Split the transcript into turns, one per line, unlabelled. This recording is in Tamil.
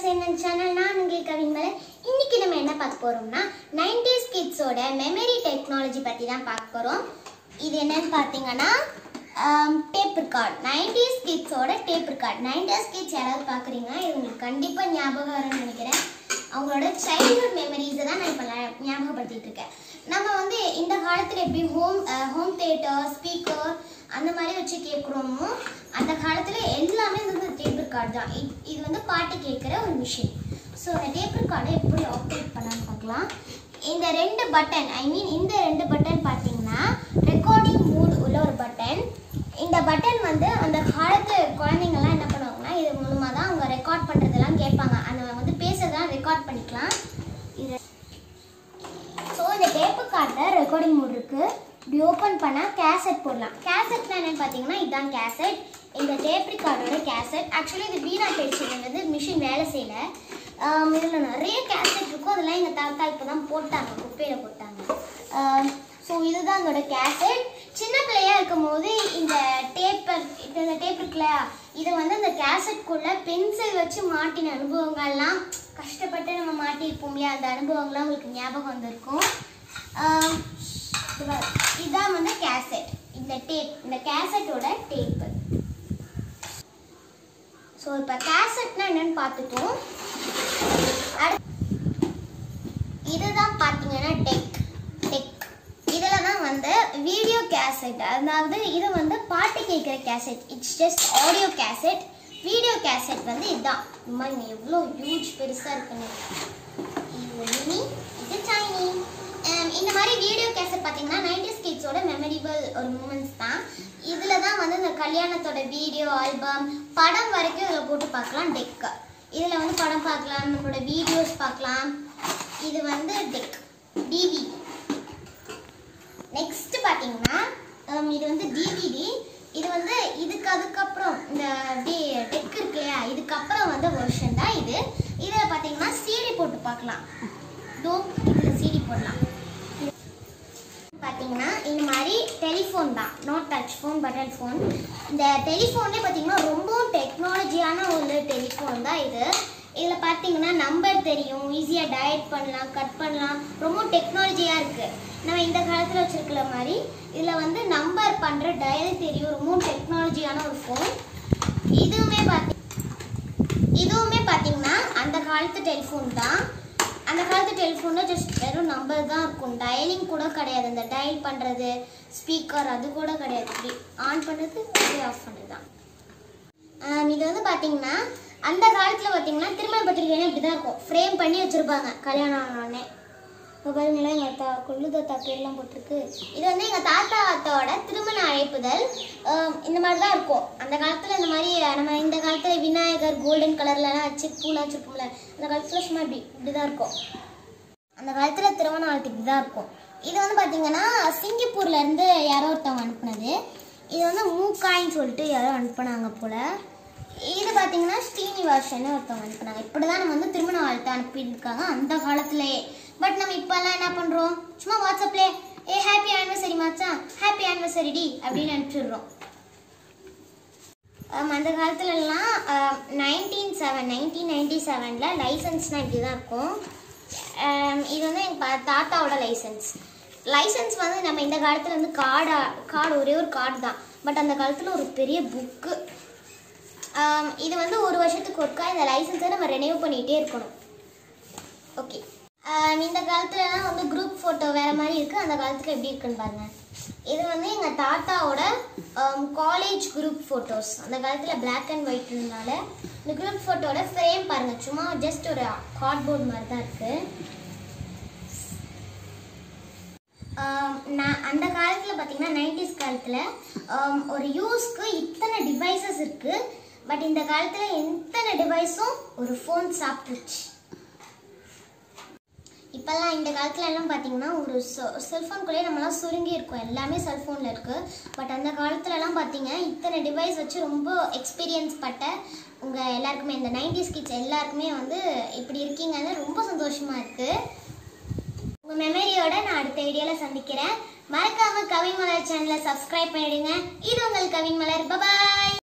சேனல் சேனல் நான் உங்கள் கவின் மலர் இன்னைக்கு நம்ம என்ன பார்க்க போறோம்னா நைன்டிஸ் கிட்ஸோட மெமரி டெக்னாலஜி பற்றி தான் பார்க்க போகிறோம் இது என்னன்னு பார்த்தீங்கன்னா டேப் ரெக்கார்ட் நைன்டிஸ் கிட்ஸோட டேப் ரெக்கார்ட் நைன்டிஸ் கிட்ஸ் யாராவது பார்க்குறீங்கன்னா இது உங்களுக்கு கண்டிப்பாக ஞாபகம் வரும்னு நினைக்கிறேன் அவங்களோட சைல்ட்ஹுட் மெமரிஸை தான் நான் இப்போ ஞாபகப்படுத்திட்டு இருக்கேன் நம்ம வந்து இந்த காலத்தில் எப்படி ஹோம் ஹோம் தேட்டர் ஸ்பீக்கர் அந்த மாதிரி வச்சு கேட்குறோமோ அந்த காலத்தில் எல்லாமே வந்து டேப் ரெக்கார்ட் தான் இ- இது வந்து பாட்டு கேட்குற ஒரு மிஷின் ஸோ அந்த டேப் ரெக்கார்டை எப்படி ஆப்ரேட் பண்ணலான்னு பார்க்கலாம் இந்த ரெண்டு பட்டன் ஐ மீன் இந்த ரெண்டு பட்டன் பார்த்தீங்கன்னா ரெக்கார்டிங் மூட் உள்ள ஒரு பட்டன் இந்த பட்டன் வந்து அந்த காலத்து குழந்தைங்கள்லாம் என்ன பண்ணுவாங்கன்னா இது மூலமாக தான் அவங்க ரெக்கார்ட் பண்ணுறதெல்லாம் கேட்பாங்க அந்த வந்து பேசுறதெல்லாம் ரெக்கார்ட் பண்ணிக்கலாம் இது ஸோ இந்த டேப்பு கார்டில் ரெக்கார்டிங் மோட் இருக்கு இப்படி ஓப்பன் பண்ணால் கேசட் போடலாம் கேசட்னா என்னன்னு பார்த்தீங்கன்னா இதுதான் கேசட் இந்த டேப் ரெக்கார்டோட கேசட் ஆக்சுவலி இது வீணா போயிடுச்சு இது வந்து மிஷின் வேலை செய்யல இதில் நிறைய கேசட் இருக்கும் அதெல்லாம் எங்கள் தாத்தா இப்போ தான் போட்டாங்க குப்பையில் போட்டாங்க ஸோ இதுதான் அதோட கேசட் சின்ன பிள்ளையா இருக்கும் போது இந்த டேப்பர் இந்த டேப் இருக்குல்ல இதை வந்து அந்த கேசட்குள்ள பென்சில் வச்சு மாட்டின அனுபவங்கள்லாம் கஷ்டப்பட்டு நம்ம மாட்டியிருப்போம் இல்லையா அந்த அனுபவங்கள்லாம் உங்களுக்கு ஞாபகம் வந்திருக்கும் ஆம், இது பாரு. இதான் வந்து கேசட் இந்த டேப் இந்த கேசட்டோட டேப்பு ஸோ இப்போ கேசட்னா என்னன்னு பார்த்துட்டோம் அடுத்து இதுதான் பார்த்தீங்கன்னா டெக் டெக் இதில் தான் வந்து வீடியோ கேசட் அதாவது இது வந்து பாட்டு கேட்குற cassette it's just audio cassette video cassette வந்து இதுதான் இந்த மாதிரி எவ்வளோ ஹியூஜ் பெருசாக இருக்குன்னு இது மினி இது டைனி இந்த மாதிரி வீடியோ கேசட் பார்த்தீங்கன்னா நைன்டிஸ் கிட்ஸோட மெமரிபிள் ஒரு மூமெண்ட்ஸ் தான் இதில் தான் வந்து இந்த கல்யாணத்தோட வீடியோ ஆல்பம் படம் வரைக்கும் இதில் போட்டு பார்க்கலாம் டெக் இதில் வந்து படம் பார்க்கலாம் நம்மளோட வீடியோஸ் பார்க்கலாம் இது வந்து டெக் டிவிடி நெக்ஸ்ட் பார்த்தீங்கன்னா ஹம், இது வந்து டிவிடி இது வந்து இதுக்கு அதுக்கப்புறம் இந்த டெக் இருக்கு இல்லையா இதுக்கப்புறம் வந்த வெர்ஷன் தான் இது இதில் பார்த்தீங்கன்னா சிடி போட்டு பார்க்கலாம் தோ இதில் சிடி போடலாம் பார்த்தீங்கன்னா இந்த மாதிரி டெலிஃபோன் தான் not touch phone button phone இந்த டெலிஃபோன்லேயே பார்த்தீங்கன்னா ரொம்பவும் டெக்னாலஜியான ஒரு டெலிஃபோன் தான் இது இதில் பார்த்தீங்கன்னா நம்பர் தெரியும் ஈஸியாக டயட் பண்ணலாம் கட் பண்ணலாம் ரொம்ப டெக்னாலஜியாக இருக்குது நம்ம இந்த காலத்தில் வச்சுருக்கிற மாதிரி இதில் வந்து நம்பர் பண்ணுற டயல் தெரியும் ரொம்பவும் டெக்னாலஜியான ஒரு ஃபோன் இதுவுமே பார்த்தி இதுவுமே பார்த்தீங்கன்னா அந்த காலத்து டெலிஃபோன் தான் அந்த காலத்து டெலிஃபோனில் ஜஸ்ட் வெறும் நம்பர் தான் இருக்கும் டயலிங் கூட கிடையாது அந்த டயல் பண்ணுறது ஸ்பீக்கர் அது கூட கிடையாது இப்படி ஆன் பண்ணுறது இப்படி ஆஃப் பண்ணுறது தான் ஆம், இது வந்து பார்த்தீங்கன்னா அந்த காலத்தில் பார்த்தீங்கன்னா திருமண பத்திரிகைனா இப்படி தான் இருக்கும் ஃப்ரேம் பண்ணி வச்சுருப்பாங்க கல்யாணம் ஆனோடனே இப்போ பாருங்களேன் எங்கள் அத்தா கொள்ளு தாத்தா பேர்லாம் போட்டிருக்கு இது வந்து எங்கள் தாத்தா அத்தாவோட திருமண அழைப்புதல் ஆம், இந்த மாதிரி தான் இருக்கும் அந்த காலத்தில் இந்த மாதிரி நம்ம இந்த காலத்தில் விநாயகர் கோல்டன் கலர்லலாம் வச்சு பூலாம் வச்சுருப்போம்ல அந்த காலத்தில் சும்மா இப்படி இப்படி தான் இருக்கும் அந்த காலத்தில் திருமண வாழ்த்து இப்படி தான் இருக்கும் இது வந்து பார்த்தீங்கன்னா சிங்கப்பூர்ல இருந்து யாரோ ஒருத்தவங்க அனுப்புனது இது வந்து மூக்காயின்னு சொல்லிட்டு யாரோ அனுப்புனாங்க போல் இது பார்த்தீங்கன்னா ஸ்ரீனிவாசன் ஒருத்தவங்க அனுப்புனாங்க இப்படி தான் நம்ம வந்து திருமண வாழ்த்து அனுப்பியிருக்காங்க அந்த காலத்திலேயே பட் நம்ம இப்போல்லாம் என்ன பண்ணுறோம் சும்மா வாட்ஸ்அப்லேயே ஏ ஹாப்பி ஆனிவர்சரி மச்சான் ஹாப்பி ஆனிவர்சரி டி அப்படின்னு அனுப்பிச்சிடுறோம் ஆம், அந்த காலத்துலலாம் நைன்டீன் செவன் நைன்டீன் நைன்டி செவனில் லைசன்ஸ்னால் இப்படி தான் இருக்கும் ஆம், இது வந்து எங்கள் தாத்தாவோட லைசன்ஸ் லைசன்ஸ் வந்து நம்ம இந்த காலத்தில் வந்து கார்டா கார்டு ஒரே ஒரு கார்டு தான் பட் அந்த காலத்தில் ஒரு பெரிய புக்கு இது வந்து ஒரு வருஷத்துக்கு ஒருக்கா இந்த லைசன்ஸை நம்ம ரெனியூ பண்ணிகிட்டே இருக்கணும் ஓகே இந்த காலத்துலலாம் வந்து குரூப் ஃபோட்டோ வேறு மாதிரி இருக்குது அந்த காலத்தில் எப்படி இருக்குன்னு பாருங்கள் இது வந்து எங்கள் தாத்தாவோட காலேஜ் குரூப் ஃபோட்டோஸ் அந்த காலத்தில் Black அண்ட் ஒயிட்னால இந்த குரூப் ஃபோட்டோட ஃப்ரேம் பாருங்கள் சும்மா ஜஸ்ட் ஒரு கார்ட்போர்ட் மாதிரி தான் இருக்குது நான் அந்த காலத்தில் பார்த்தீங்கன்னா நைன்டிஸ் காலத்தில் ஒரு யூஸ்க்கு இத்தனை டிவைசஸ் இருக்குது பட் இந்த காலத்தில் எத்தனை டிவைஸும் ஒரு ஃபோன் சாப்பிட்டுருச்சு இப்போல்லாம் இந்த காலத்துல எல்லாம் பார்த்தீங்கன்னா ஒரு செல்ஃபோனுக்குள்ளேயே நம்மளாம் சுருங்கி இருக்கோம் எல்லாமே செல்ஃபோனில் இருக்குது பட் அந்த காலத்துலலாம் பார்த்தீங்க இத்தனை டிவைஸ் வச்சு ரொம்ப எக்ஸ்பீரியன்ஸ் பட்ட உங்கள் எல்லாருக்குமே இந்த நைன்டிஸ் கிட்ஸ் எல்லாருக்குமே வந்து இப்படி இருக்கீங்கன்னு ரொம்ப சந்தோஷமாக இருக்குது உங்கள் மெமரியோட நான் அடுத்த வீடியோவில் சந்திக்கிறேன் மறக்காமல் கவின் மலர் சேனலை சப்ஸ்கிரைப் பண்ணிடுங்க இது உங்கள் கவின் மலர் பபாய்